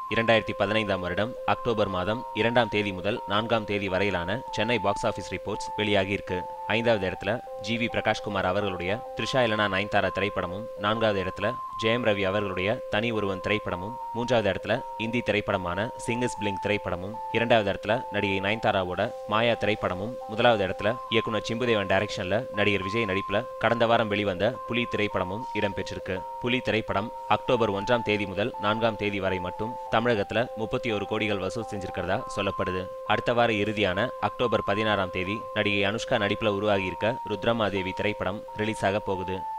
இரண்டாயிரத்தி பதினைந்தாம் வருடம் அக்டோபர் மாதம் இரண்டாம் தேதி முதல் நான்காம் தேதி வரையிலான சென்னை பாக்ஸ் ஆஃபீஸ் ரிப்போர்ட்ஸ் வெளியாகி இருக்கு ஐந்தாவது இடத்துல ஜி வி பிரகாஷ்குமார் அவர்களுடைய த்ரிஷா இலனா நயன்தாரா திரைப்படமும் நான்காவது இடத்துல ஜெயம் ரவி அவர்களுடைய தனி ஒருவன் திரைப்படமும் மூன்றாவது இடத்துல இந்தி திரைப்படமான சிங்கிஸ் பிளிங் திரைப்படமும் இரண்டாவது இடத்துல நடிகை நயன்தாராவோட மாயா திரைப்படமும் முதலாவது இடத்துல இயக்குனர் சிம்புதேவன் டைரக்ஷன்ல நடிகர் விஜய் நடிப்புல கடந்த வாரம் வெளிவந்த புலி திரைப்படமும் இடம்பெற்றிருக்கு புலி திரைப்படம் அக்டோபர் ஒன்றாம் தேதி முதல் நான்காம் தேதி வரை மட்டும் தமிழகத்துல முப்பத்தி ஒரு கோடிகள் வசூல் செஞ்சிருக்கிறதா சொல்லப்படுது அடுத்த வார இறுதியான அக்டோபர் பதினாறாம் தேதி நடிகை அனுஷ்கா நடிப்புல உருவாகி இருக்க ருத்ரமாதேவி திரைப்படம் ரிலீஸ் ஆக போகுது